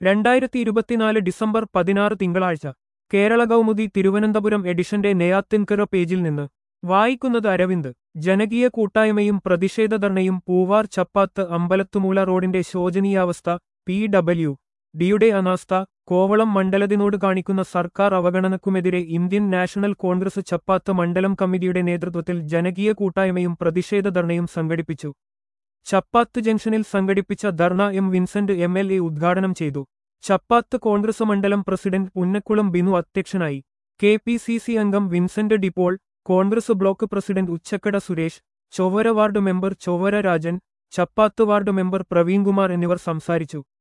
രണ്ടായിരത്തി ഇരുപത്തിനാല് ഡിസംബർ പതിനാറ് തിങ്കളാഴ്ച കേരള കൗമുദി തിരുവനന്തപുരം എഡിഷന്റെ നെയ്യാത്തിൻകര പേജിൽ നിന്ന് വായിക്കുന്നത് അരവിന്ദ് ജനകീയ കൂട്ടായ്മയും പ്രതിഷേധ ധർണയും പൂവാർ ചപ്പാത്ത് അമ്പലത്തുമൂല റോഡിന്റെ ശോചനീയാവസ്ഥ പി ഡബ്ല്യു ഡിയുടെ അനാസ്ഥ കോവളം മണ്ഡലത്തിനോട് കാണിക്കുന്ന സർക്കാർ അവഗണനക്കുമെതിരെ ഇന്ത്യൻ നാഷണൽ കോൺഗ്രസ് ചപ്പാത്ത് മണ്ഡലം കമ്മിറ്റിയുടെ നേതൃത്വത്തിൽ ജനകീയ കൂട്ടായ്മയും പ്രതിഷേധ ധർണയും സംഘടിപ്പിച്ചു ചപ്പാത്ത് ജംഗ്ഷനിൽ സംഘടിപ്പിച്ച dharna M Vincent M L A ഉദ്ഘാടനം ചെയ്തു ചപ്പാത്ത് കോൺഗ്രസ് മണ്ഡലം പ്രസിഡന്റ് പുന്നക്കുളം ബിനു അധ്യക്ഷനായി കെ പി സി സി അംഗം Vincent De Paul Congress block president Uchakkada Suresh Chowara ward member Chowara Rajan Chappath ward member Praveenkumar എന്നിവർ സംസാരിച്ചു